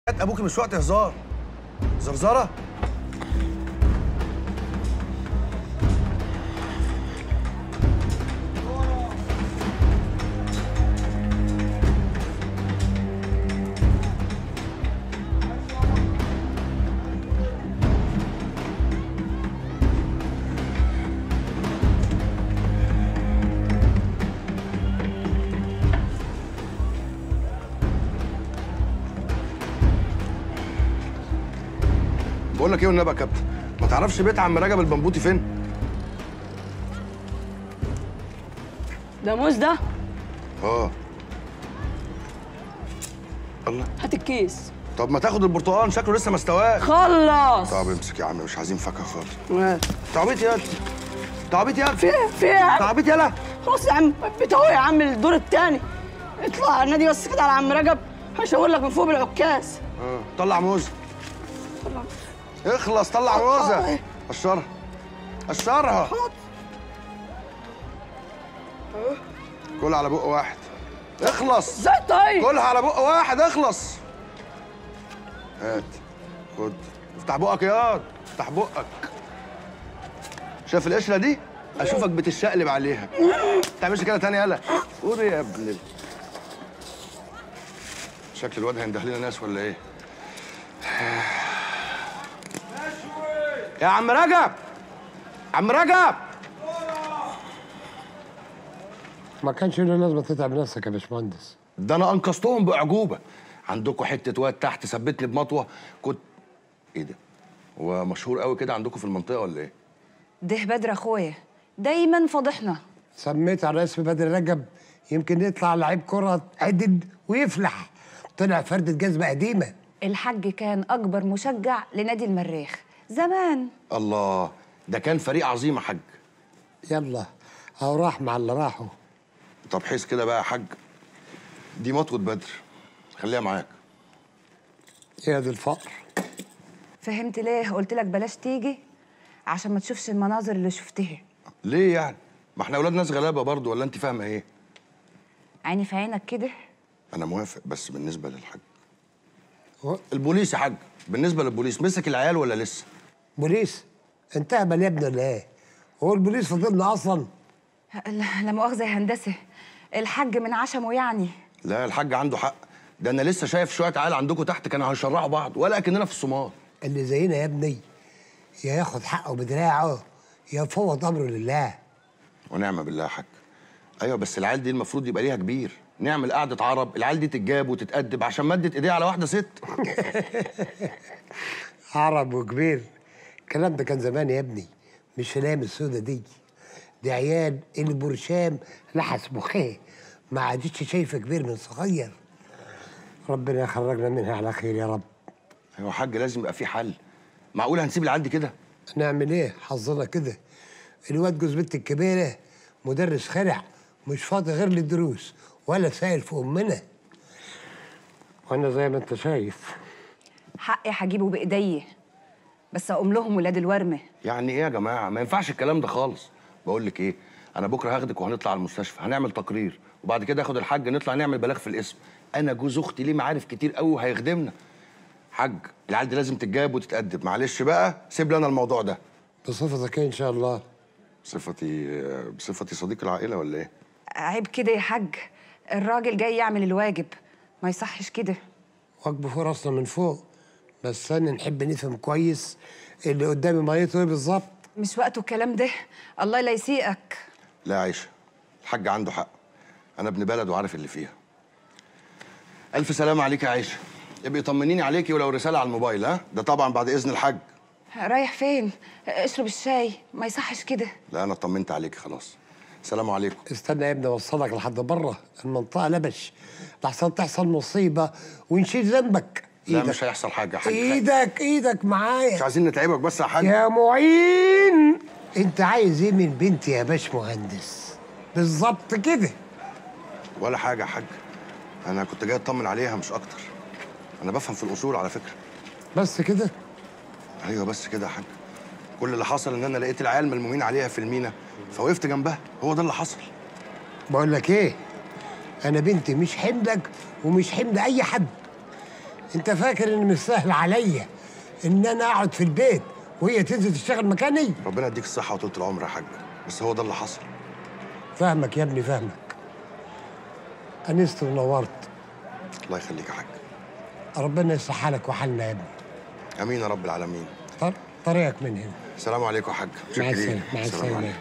ابوكي مش وقت هزار زرزره بقول لك ايه والنبي يا كابتن ما تعرفش بيت عم رجب البنبوطي فين ده موز ده اه الله هات الكيس طب ما تاخد البرتقال شكله لسه ما استواش خلص طب امسك يا عم مش عايزين فاكهه خالص ماشي. تعبيط يا تعبيط يا في في إيه يا عم تعبيط يالا خلاص يا عم بتهو يا عم الدور التاني اطلع على النادي بس كده على عم رجب هشاور لك من فوق بالعكاز اه طلع موزه طلع. اخلص طلع موزه قشرها قشرها كل على بق واحد اخلص ازاي طيب كلها على بق واحد اخلص هات خد افتح بقك ياض افتح بقك شايف القشره دي اشوفك بتشقلب عليها ما تعملش كده تاني يالا قول يا ابن ال- شكل الواد هينده لنا ناس ولا ايه يا عم رجب عم رجب ما كانش له لازمه تتعب نفسك يا باشمهندس ده انا انقذتهم باعجوبه عندكم حته واد تحت ثبتني بمطوه كنت ايه ده هو مشهور قوي كده عندكم في المنطقه ولا ايه ده بدر اخويا دايما فاضحنا سميت على اسم بدر رجب يمكن يطلع لعيب كره عدد ويفلح طلع فردة جزمه قديمه الحاج كان اكبر مشجع لنادي المريخ زمان الله ده كان فريق عظيم يا حاج يلا اهو راح مع اللي راحوا طب حس كده بقى يا حاج دي مطوه بدر خليها معاك يا دي الفقر فهمت ليه قلت لك بلاش تيجي عشان ما تشوفش المناظر اللي شفتها ليه يعني ما احنا اولاد ناس غلابه برضو ولا انت فاهمه ايه عيني في عينك كده انا موافق بس بالنسبه للحاج هو- البوليس يا حاج بالنسبه للبوليس مسك العيال ولا لسه بوليس انت اهبل يا ابني ولا ايه؟ هو البوليس فضلنا اصلا لا لا مؤاخذه يا هندسه الحاج من عشمه يعني لا الحاج عنده حق ده انا لسه شايف شويه عيال عندكم تحت كانوا هيشرعوا بعض ولا كاننا في الصومال اللي زينا يا ابني يا ياخد حقه بدراعه يا يفوض امره لله ونعم بالله يا حاج ايوه بس العيال دي المفروض يبقى ليها كبير نعمل قعده عرب العيال دي تتجاب وتتأدب عشان مدت ايديها على واحده ست عرب وكبير الكلام ده كان زمان يا ابني مش في الايام السودة دي دي عيال اللي برشام لحس مخيه ما عادتش شايفه كبير من صغير ربنا يخرجنا منها على خير يا رب ايوه يا حاج لازم يبقى في حل معقول هنسيب العيال دي كده نعمل ايه حظنا كده الواد جوز بنت الكبيره مدرس خرع مش فاضي غير للدروس ولا سائل في امنا وانا زي ما انت شايف حقي هجيبه بايديا بس اقوم لهم ولاد الورمه يعني ايه يا جماعه ما ينفعش الكلام ده خالص بقول لك ايه انا بكره هاخدك وهنطلع على المستشفى هنعمل تقرير وبعد كده اخد الحاج نطلع نعمل بلاغ في الاسم انا جوز اختي ليه معارف كتير قوي وهيخدمنا حاج العيال دي لازم تتجاب وتتأدب معلش بقى سيب لنا الموضوع ده بصفتك إيه ان شاء الله بصفتي بصفتي صديق العائله ولا ايه عيب كده يا حاج الراجل جاي يعمل الواجب ما يصحش كده واجبه فوق راسنا من فوق بس انا نحب نفهم كويس اللي قدامي ميته ايه بالظبط مش وقته الكلام ده الله لا يسيئك لا يا عيشه الحاج عنده حق انا ابن بلد وعارف اللي فيها الف سلامه عليك يا عيشه ابقي طمنيني عليكي ولو رساله على الموبايل ها ده طبعا بعد اذن الحاج رايح فين اشرب الشاي ما يصحش كده لا انا اطمنت عليكي خلاص السلام عليكم استنى يا ابني اوصلك لحد بره المنطقه لبش لحسن تحصل مصيبه ونشيل ذنبك لا مش هيحصل حاجه يا حاج ايدك ايدك مش معايا عايزين نتعبك بس يا حاج يا معين انت عايز ايه من بنتي يا باش مهندس بالظبط كده ولا حاجه يا حاج انا كنت جاي اطمن عليها مش اكتر انا بفهم في الاصول على فكره بس كده ايوه بس كده يا حاج كل اللي حصل ان انا لقيت العيال ملمومين عليها في المينا فوقفت جنبها هو ده اللي حصل بقول لك ايه انا بنتي مش حملك ومش حمل اي حد انت فاكر ان مش سهل عليا ان انا اقعد في البيت وهي تنزل تشتغل مكاني ربنا يديك الصحه وطولة العمر يا حاج بس هو ده اللي حصل فاهمك يا ابني فاهمك انست ونورت الله يخليك يا حاج ربنا يصلح حالك وحالنا يا ابني امين يا رب العالمين طر- طريقك من هنا السلام عليكم يا حاج مع متشكرين. السلامه مع السلام السلامه عليكم.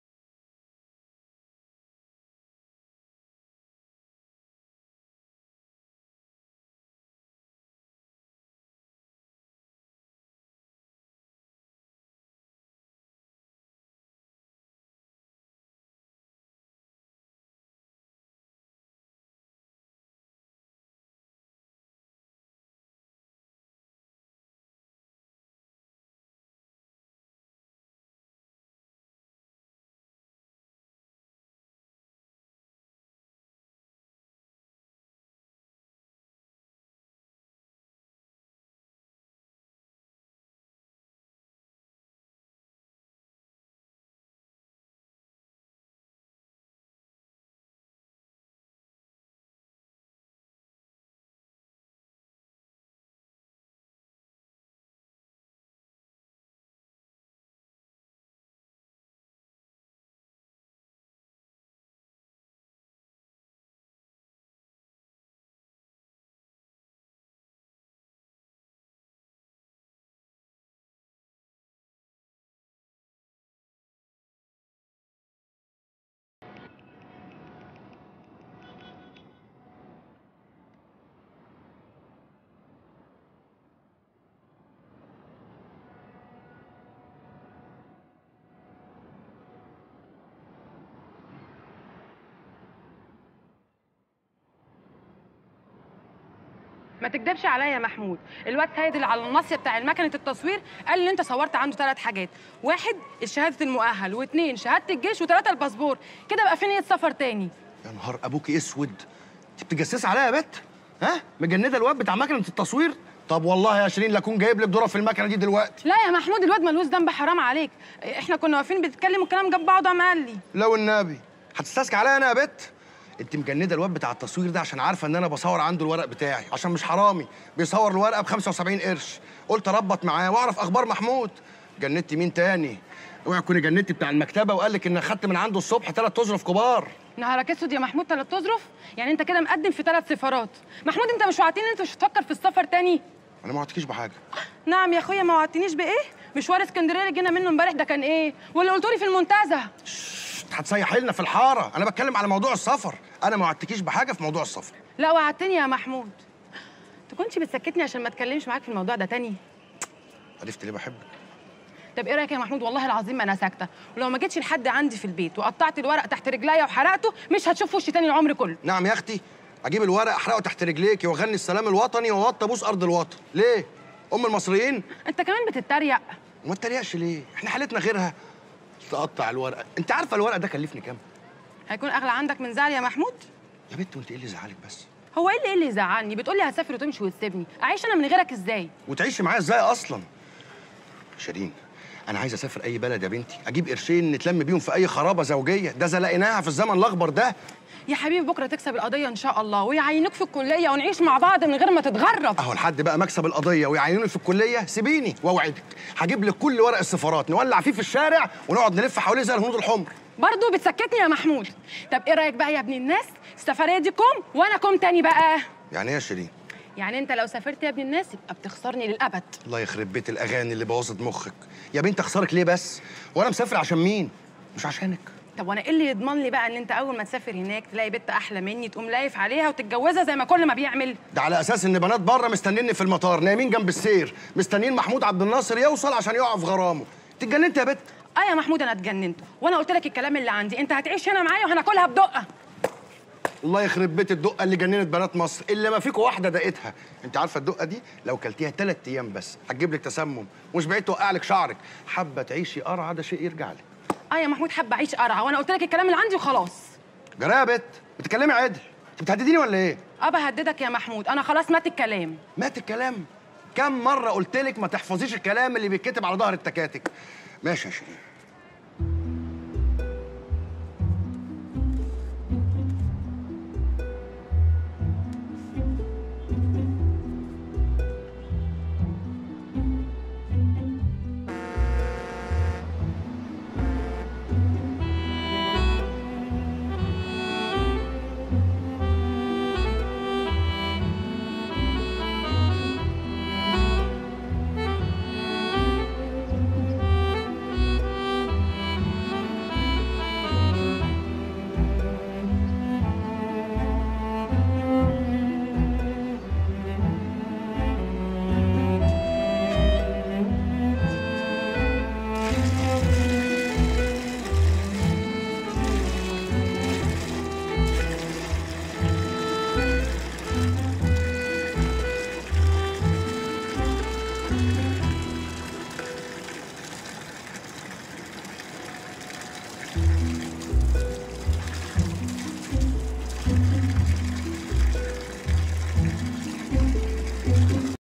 ما تكدبش عليا يا محمود الواد سيد اللي على الناصيه بتاع المكنه التصوير قال لي انت صورت عنده ثلاث حاجات واحد شهاده المؤهل واثنين شهاده الجيش وثلاثه الباسبور كده بقى في نيه سفر تاني يا نهار ابوكي اسود انت بتجسس عليا يا بت ها مجنده الواد بتاع مكنه التصوير طب والله يا شيرين لاكون جايب لك ذره في المكنه دي دلوقتي لا يا محمود الواد ملوش ذنب حرام عليك احنا كنا واقفين بنتكلم والكلام جاب بعضه قام قال لي لو النبي هتستسكى عليا انا يا بت انت مجنده الواد بتاع التصوير ده عشان عارفه ان انا بصور عنده الورق بتاعي عشان مش حرامي بيصور الورقه ب 75 قرش قلت اربط معاه واعرف اخبار محمود جندتي مين تاني اوعي تكوني جندتي بتاع المكتبه وقال لك ان خدت من عنده الصبح ثلاث اظرف كبار نهارك اسود يا محمود ثلاث تظرف يعني انت كده مقدم في ثلاث سفارات محمود انت مش وعدتني ان انت مش هتفكر في السفر تاني انا ما وعدتكيش بحاجه نعم يا اخويا ما وعدتنيش بايه مشوار اسكندريه اللي جينا منه امبارح ده كان ايه واللي قلتولي في المنتزه هتسيح لنا في الحاره انا بتكلم على موضوع السفر انا ما وعدتكيش بحاجه في موضوع السفر لا وعدتني يا محمود تكونش بتسكتني عشان ما اتكلمش معاك في الموضوع ده تاني عرفت ليه بحبك طب ايه رايك يا محمود والله العظيم ما انا ساكته ولو ما جيتش لحد عندي في البيت وقطعت الورق تحت رجليا وحرقته مش هتشوف وشي تاني العمر كله نعم يا اختي اجيب الورق احرقه تحت رجليكي واغني السلام الوطني واوطي ابوس ارض الوطن ليه ام المصريين انت كمان بتتريق وما تتريقش ليه احنا حالتنا غيرها تقطع الورقه انت عارفه الورق ده كلفني كام هيكون اغلى عندك من زعل يا محمود يا بنت وانت ايه اللي زعلك بس هو ايه اللي ايه اللي يزعلني بتقولي هسافر وتمشي وتسيبني اعيش انا من غيرك ازاي وتعيشي معايا ازاي اصلا شيرين انا عايز اسافر اي بلد يا بنتي اجيب قرشين نتلم بيهم في اي خرابه زوجيه ده زلقناها في الزمن الاخضر ده يا حبيبي بكره تكسب القضيه ان شاء الله ويعينوك في الكليه ونعيش مع بعض من غير ما تتغرب اهو لحد بقى مكسب القضيه ويعينوني في الكليه سيبيني واوعدك هجيب لك كل ورق السفارات نولع فيه في الشارع ونقعد نلف حواليه زي الهنود الحمر برضه بتسكتني يا محمود طب ايه رايك بقى يا ابن الناس السفريه دي كوم وانا كوم تاني بقى يعني ايه يا شيرين يعني انت لو سافرت يا ابن الناس يبقى بتخسرني للابد الله يخرب بيت الاغاني اللي بوظت مخك يا بنت اخسرك ليه بس وانا مسافر عشان مين مش عشانك طب وانا ايه اللي يضمن لي بقى ان انت اول ما تسافر هناك تلاقي بنت احلى مني تقوم لايف عليها وتتجوزها زي ما كل ما بيعمل ده على اساس ان بنات بره مستنيني في المطار نايمين جنب السير مستنيين محمود عبد الناصر يوصل عشان يقع في غرامه انت اتجننت يا بت اه يا محمود انا اتجننت وانا قلت لك الكلام اللي عندي انت هتعيش هنا معايا وهناكلها بدقه الله يخرب بيت الدقه اللي جننت بنات مصر اللي ما فيكوا واحده دقتها انت عارفه الدقه دي لو كلتيها ثلاث ايام بس هتجيب لك تسمم مش بعيد توقع لك شعرك حابه تعيشي قرعه ده شيء يرجع لك اه يا محمود حابه اعيش قرعه وانا قلت لك الكلام اللي عندي وخلاص جرى يا بت بتتكلمي عدل انت بتهدديني ولا ايه اه بهددك يا محمود انا خلاص مات الكلام مات الكلام كم مره قلت لك ما تحفظيش الكلام اللي بيتكتب على ظهر التكاتك ماشي يا شيرين